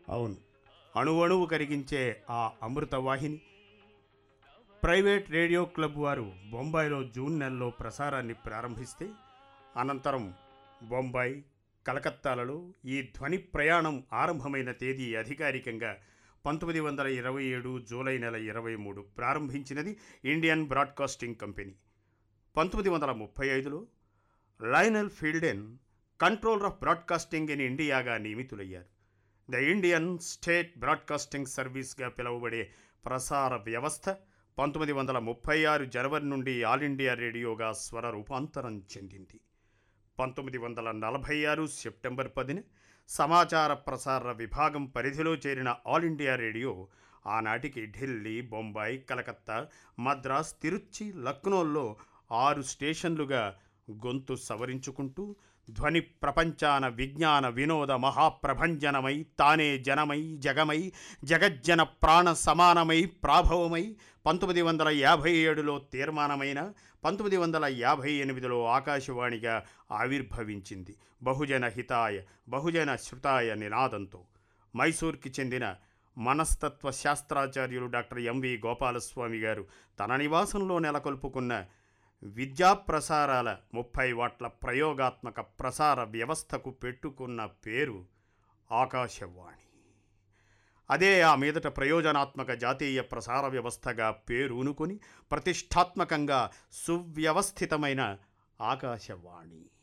అవును అణువణువు కరిగించే ఆ అమృత వాహిని ప్రైవేట్ రేడియో క్లబ్ వారు బొంబాయిలో జూన్ నెలలో ప్రసారాన్ని ప్రారంభిస్తే అనంతరం బొంబాయి కలకత్తాలలో ఈ ధ్వని ప్రయాణం ఆరంభమైన తేదీ అధికారికంగా పంతొమ్మిది వందల ఇరవై ఏడు జూలై నెల ఇరవై మూడు ప్రారంభించినది ఇండియన్ బ్రాడ్కాస్టింగ్ కంపెనీ పంతొమ్మిది వందల ముప్పై ఐదులో Lionel Fielden controller of broadcasting in ఇండియాగా నియమితులయ్యారు ద ఇండియన్ స్టేట్ బ్రాడ్కాస్టింగ్ సర్వీస్గా పిలువబడే ప్రసార వ్యవస్థ పంతొమ్మిది వందల ముప్పై ఆరు జనవరి నుండి ఆల్ ఇండియా రేడియోగా స్వర రూపాంతరం చెందింది పంతొమ్మిది వందల నలభై ఆరు సెప్టెంబర్ పదిన సమాచార ప్రసార విభాగం పరిధిలో చేరిన ఆల్ ఇండియా రేడియో ఆనాటికి ఢిల్లీ బొంబాయి కలకత్తా మద్రాస్ తిరుచి లక్నోల్లో ఆరు స్టేషన్లుగా గొంతు సవరించుకుంటూ ధ్వని ప్రపంచాన విజ్ఞాన వినోద మహాప్రభంజనమై తానే జనమై జగమై జగజ్జన ప్రాణ సమానమై ప్రాభవమై పంతొమ్మిది వందల యాభై ఏడులో తీర్మానమైన పంతొమ్మిది వందల యాభై ఎనిమిదిలో ఆకాశవాణిగా ఆవిర్భవించింది బహుజన హితాయ బహుజన శృతాయ నినాదంతో మైసూర్కి చెందిన మనస్తత్వ శాస్త్రాచార్యులు డాక్టర్ ఎంవి గోపాలస్వామి గారు తన నివాసంలో నెలకొల్పుకున్న విద్యా ప్రసారాల ముప్పై వాట్ల ప్రయోగాత్మక ప్రసార వ్యవస్థకు పెట్టుకున్న పేరు ఆకాశవాణి అదే ఆ మీదట ప్రయోజనాత్మక జాతీయ ప్రసార వ్యవస్థగా పేరునుకొని ప్రతిష్టాత్మకంగా సువ్యవస్థితమైన ఆకాశవాణి